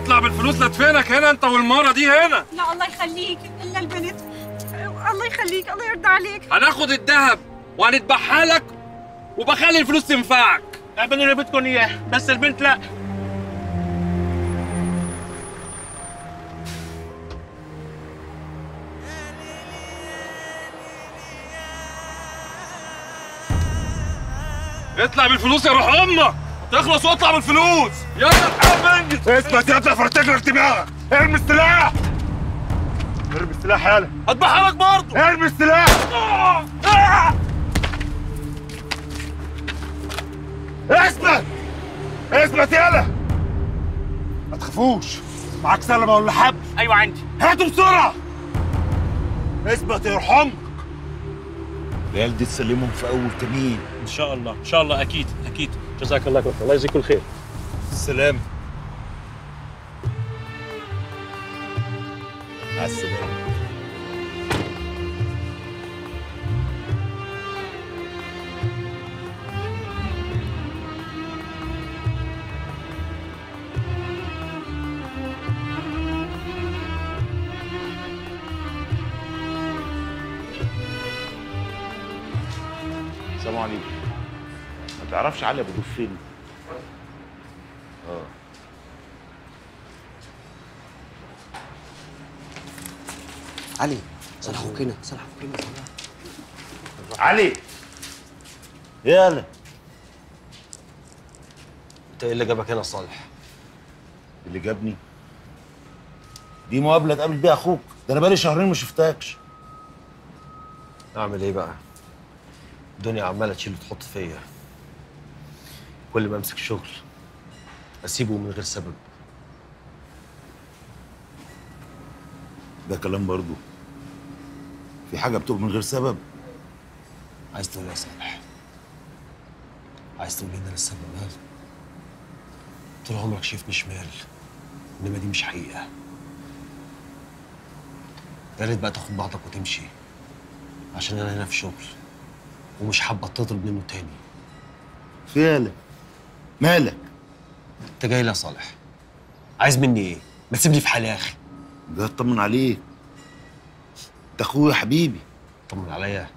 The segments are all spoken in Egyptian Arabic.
اطلع بالفلوس لدفنك هنا انت والمره دي هنا لا الله يخليك الا البنت الله يخليك الله يرضى عليك هناخد الذهب وهنذبحها لك وبخلي الفلوس تنفعك اعملوا اللي بدكم اياه بس البنت لا اطلع بالفلوس يا روح امك تخلص واطلع بالفلوس يلا الحق انجز اثبت يا فرتك لك دماغك ارمي السلاح ارمي السلاح يالا هذبحها لك برضه ارمي السلاح اثبت اثبت يالا ما تخافوش معاك سلمة ولا حبل ايوه عندي هاتوا بسرعة اثبت يرحمك العيال دي تسلمهم في أول كمين ان شاء الله ان شاء الله اكيد اكيد جزاك الله خير الله يجزيك كل خير السلام مع السلامة السلام عليكم ما تعرفش علي ابو ضيف فين؟ اه علي صلحوك هنا صلحوك هنا علي يالا انت ايه اللي جابك هنا يا صالح؟ اللي جابني دي مقابله تقابل بيها اخوك ده انا بقالي شهرين ما شفتكش اعمل ايه بقى؟ الدنيا عماله تشيل وتحط فيا كل ما امسك شغل اسيبه من غير سبب ده كلام برضو في حاجه بتقف من غير سبب عايز تقول ايه يا صالح؟ عايز تقول لي ان انا السبب ها؟ طول عمرك شايفني شمال انما دي مش حقيقه يا ريت بقى تاخد بعضك وتمشي عشان انا هنا في شغل ومش حابه تضرب منه تاني فيالك مالك انت جاي ليه يا صالح؟ عايز مني ايه؟ ما تسيبني في حالي يا اخي ده اطمن عليك ده اخويا حبيبي طمن عليا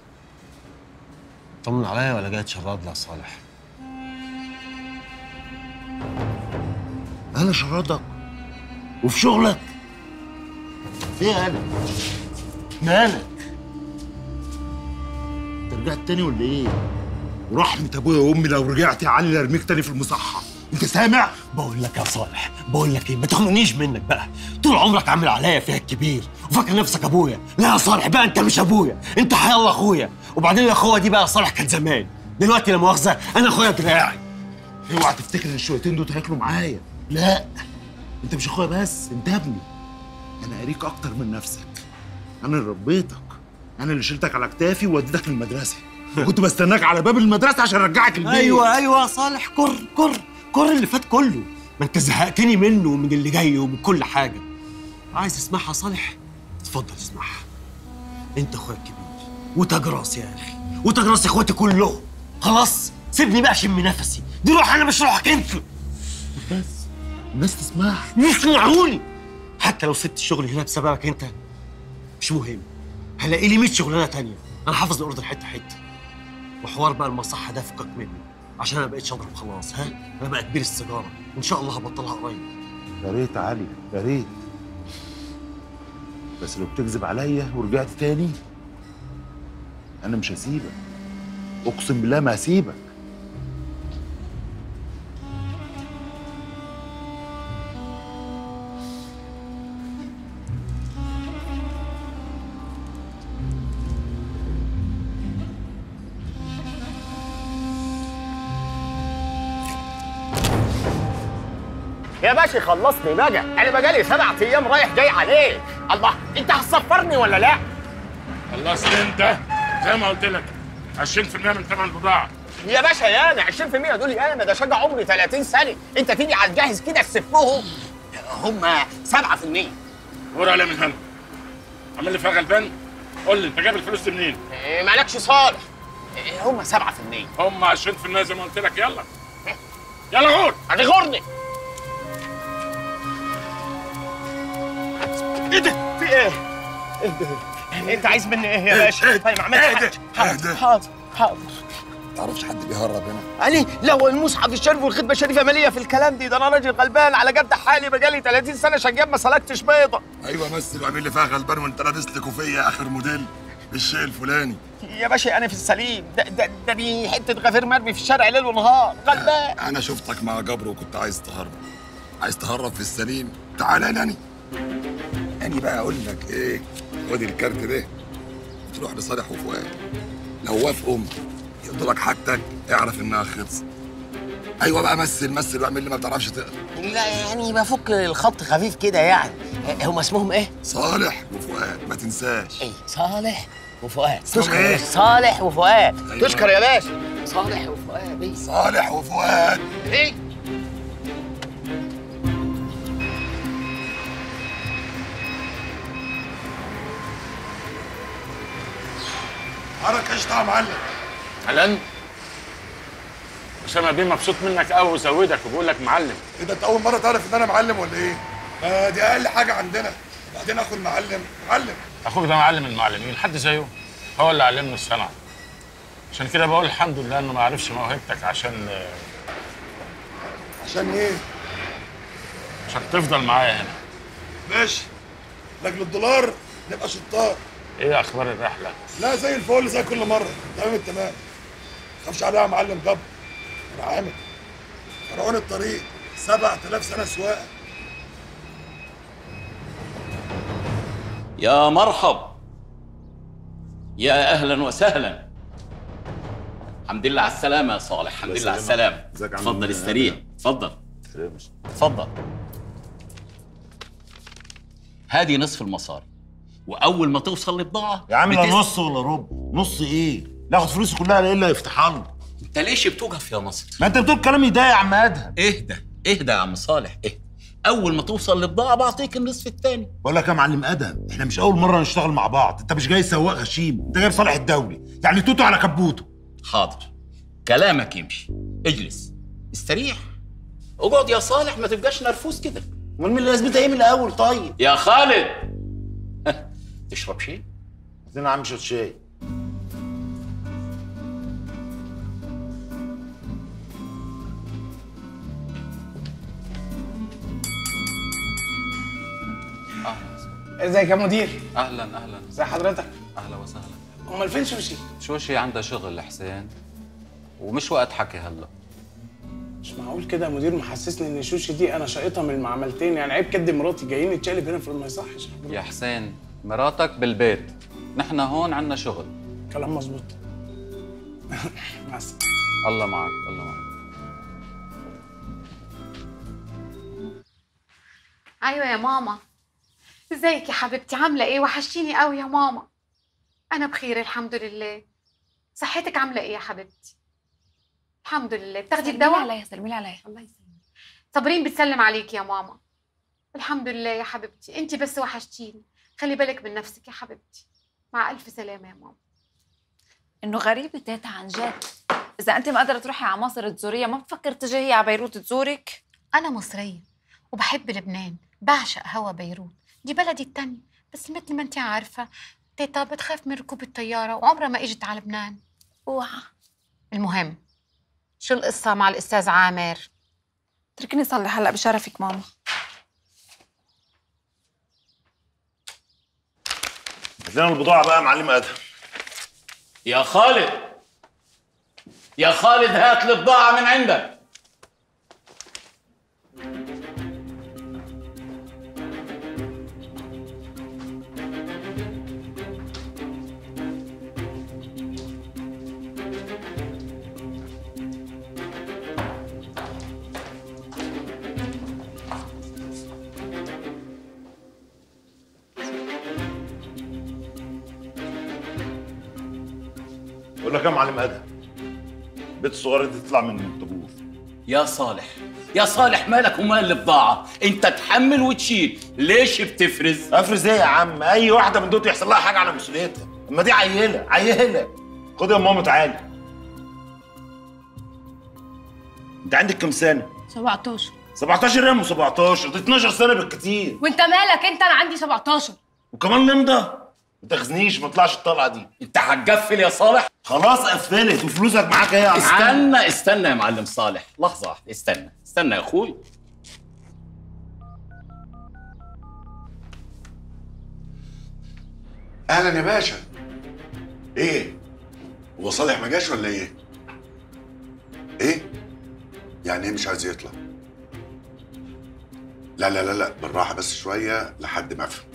طمن عليا ولا جاي تشرد لي يا صالح؟ انا شردك وفي شغلك فيالك مالك انت رجعت تاني ولا ايه ورحمة ابويا وامي لو رجعت يا علي لارميك تاني في المصحة انت سامع بقول لك يا صالح بقول لك ايه ما تخنقنيش منك بقى طول عمرك عامل عليا فيها الكبير وفاكر نفسك ابويا لا يا صالح بقى انت مش ابويا انت حيالله اخويا وبعدين الاخوه دي بقى يا صالح كانت زمان دلوقتي لا مؤاخذه انا اخويا دراعي اوعى تفتكر ان الشويتين دول هياكلوا معايا لا انت مش اخويا بس انت ابني انا قاريك اكتر من نفسك انا اللي ربيتك انا اللي شلتك على كتافي ووديتك المدرسه كنت بستناك على باب المدرسه عشان ارجعك البيت ايوه ايوه يا صالح كر كر كر اللي فات كله ما انت زهقتني منه ومن اللي جاي ومن كل حاجه عايز تسمعها يا صالح اتفضل اسمعها انت اخويا الكبير وتاج راسي يا اخي وتاج راس اخواتي كلهم خلاص سيبني بقى اشم نفسي دي روح انا مش روحك انت بس الناس تسمعك يسمعوني حتى لو سبت الشغل هنا بسببك انت مش مهم هلاقي لي 100 شغلانه تانية انا حافظ الاوردر حته حته وحوار بقى المصحه ده فكك منه عشان انا بقيتش اضرب خلاص ها انا بقى كبير السيجاره وان شاء الله هبطلها قريب يا ريت يا علي يا ريت بس لو بتكذب عليا ورجعت تاني انا مش هسيبك اقسم بالله ما هسيبك يا باشا خلصني بقى انا بقالي سبع ايام رايح جاي عليك الله انت هتصفرني ولا لا خلصت انت زي ما قلت لك 20% من ثمن البضاعه يا باشا يا انا 20% دول يا انا ده شجع عمري 30 سنه انت تيجي على الجاهز كده تسفهم هم 7% ور عليها من هنا عامل لي فيها غلبان قول لي انت جايب الفلوس دي منين؟ إيه، مالكش صالح إيه، هم 7% هم 20% زي ما قلت لك يلا يلا غور هتغرني ايه ده في ايه انت عايز مني ايه يا باشا طيب ما عملتش حاجه حاضر حاضر حاضر تعرفش حد بيهرب هنا علي لو المصحف الشريف والخدمه الشريفه ماليه في الكلام دي ده انا راجل غلبان على قد حالي بقالي 30 سنه شجاب ما سلكتش بيضه ايوه مثل واعمل لي فيها غلبان وانت لابس لي كوفيه اخر موديل الشيء الفلاني يا باشا انا في السليم ده ده ده دي حته غفير مرمي في الشارع ليل ونهار غلبان انا شفتك مع جبر وكنت عايز تهرب عايز تهرب في السليم تعالى لاني اني بقى اقول لك ايه خد الكارت ده وتروح لصالح وفؤاد لو وافقوا يقضوا لك حاجتك اعرف انها خلصت ايوه بقى مثل مثل واعمل لي ما بتعرفش تقرا لا يعني بفك الخط خفيف كده يعني هم اسمهم ايه؟ صالح وفؤاد ما تنساش ايه صالح وفؤاد اسمهم تشكر إيه؟ يا صالح وفؤاد أيوة. تشكر يا باشا صالح وفؤاد ايه صالح وفؤاد ايه حركه قشطه يا معلم علان اسامه بيه مبسوط منك قوي وزودك وبيقول لك معلم ايه ده انت اول مره تعرف ان انا معلم ولا ايه؟ ما دي اقل حاجه عندنا بعدين اخو المعلم معلم اخوك ده معلم المعلمين حد زيه هو اللي علمني الصنعه عشان كده بقول الحمد لله انه ما عرفش موهبتك عشان عشان ايه؟ عشان تفضل معايا هنا ماشي لاجل الدولار نبقى شطار ايه اخبار الرحله لا زي الفل زي كل مره تمام التمام خافش عليها يا معلم جبر انا عامل فرعون الطريق 7000 سنه سواقه يا مرحب يا اهلا وسهلا الحمد لله على السلامة يا صالح الحمد لله على السلامة ازيك يا عم اتفضل مين؟ استريح اتفضل اتفضل هذه نصف المصاري واول ما توصل لبضاعة يا عم لا بتس- نص ولا ربع نص ايه ناخد فلوسي كلها على الا يفتحها لنا انت ليش بتوقف يا مصر ما انت بتقول كلام يضايق يا عم ادهم اهدى اهدى يا عم صالح اهدى اول ما توصل لبضاعة بعطيك النصف الثاني بقول لك يا معلم ادهم احنا مش اول مره نشتغل مع بعض انت مش جاي سواق غشيم انت جايب صالح الدولي يعني توتو على كبوته حاضر كلامك يمشي اجلس استريح اقعد يا صالح ما تبقاش نرفوز كده امال من لازمتها ايه من الاول طيب يا خالد تشرب شيء عايزين يا عم شويه شاي ازيك يا مدير اهلا اهلا ازي حضرتك اهلا وسهلا امال فين شوشي شوشي عندها شغل حسين ومش وقت حكي هلا مش معقول كده يا مدير محسسني ان شوشي دي انا شايطها من المعملتين يعني عيب كد مراتي جايين نتشقلب هنا في ما يصحش يا حسين مراتك بالبيت نحن هون عنا شغل كلام مظبوط مع السلامه الله معك الله معك ايوه يا ماما ازيك يا حبيبتي عامله ايه وحشتيني قوي يا ماما انا بخير الحمد لله صحتك عامله ايه يا حبيبتي الحمد لله بتاخدي سلمي الدواء عليا سلمي عليا الله يسلمك صابرين بتسلم عليك يا ماما الحمد لله يا حبيبتي انت بس وحشتيني خلي بالك من نفسك يا حبيبتي مع الف سلامه يا ماما انه غريبه تيتا عن جد اذا انت ما قادره تروحي على مصر تزوريها ما بتفكر تجي هي على بيروت تزورك انا مصريه وبحب لبنان بعشق هوا بيروت دي بلدي التانية بس مثل ما انت عارفه تيتا بتخاف من ركوب الطياره وعمرها ما اجت على لبنان اوعى المهم شو القصه مع الاستاذ عامر اتركني صلي هلا بشرفك ماما هات لنا البضاعه بقى يا معلم ادهم يا خالد يا خالد هات البضاعة من عندك بقول لك يا معلم ادهم البيت الصغيره دي تطلع من الطابور يا صالح يا صالح مالك ومال البضاعة انت تحمل وتشيل ليش بتفرز افرز ايه يا عم اي واحده من دول يحصل لها حاجه على مسؤوليتها اما دي عيله عيله خد يا ماما تعالي انت عندك كام سنه 17 17 يا ام 17 دي 12 سنه بالكتير وانت مالك انت انا عندي 17 وكمان نمضه ما تاخذنيش ما طلعش الطلعه دي انت هتقفل يا صالح خلاص قفلت وفلوسك معاك ايه يا معلم استنى استنى يا معلم صالح لحظه واحده استنى استنى يا اخوي اهلا يا باشا ايه هو صالح ما جاش ولا ايه ايه يعني ايه مش عايز يطلع لا لا لا لا بالراحه بس شويه لحد ما افهم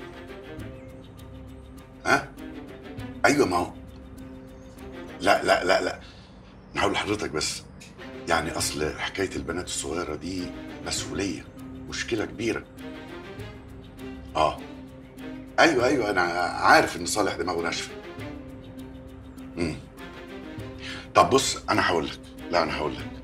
ها ايوه ما هو لا لا لا لا انا هقول لحضرتك بس يعني اصل حكايه البنات الصغيره دي مسؤوليه مشكله كبيره اه ايوه ايوه انا عارف ان صالح دماغه ناشفه امم طب بص انا هقول لك لا انا هقول لك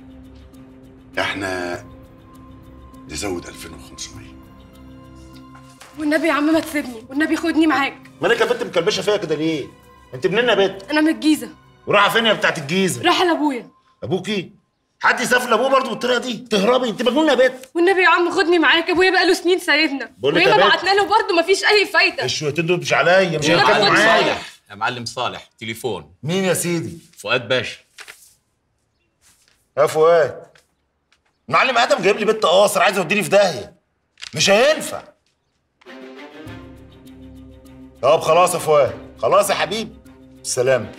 احنا نزود 2500 والنبي يا عم ما تسيبني والنبي خدني معاك مالك يا بنت مكلبشه فيها كده ليه انت منين يا بنت انا من الجيزه ورايحه فين يا بتاعت الجيزه رايحه لابويا ابوكي حد يسافر لابوه برضه بالطريقه دي تهربي انت مجنونه يا بنت والنبي يا عم خدني معاك ابويا بقاله سنين سايبنا بقول لك وياما يا بنت. بعتنا له برضه مفيش اي فايده الشويتين دول مش عليا مش يا والنبي هيركبوا خد معلم معايا صالح يا معلم صالح تليفون مين يا سيدي فؤاد باشا يا فؤاد معلم ادم جايب لي بنت قاصر عايز يوديني في داهيه مش هينفع طب خلاص يا فؤاد خلاص يا حبيبي سلام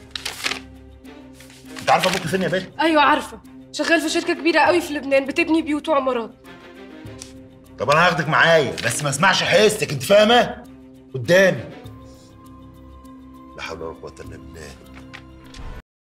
انت عارف ابوك فين يا بنت ايوه عارفه شغال في شركه كبيره قوي في لبنان بتبني بيوت وعمارات طب انا هاخدك معايا بس ما اسمعش حسك انت فاهمه قدامي لا حول ولا قوه الا بالله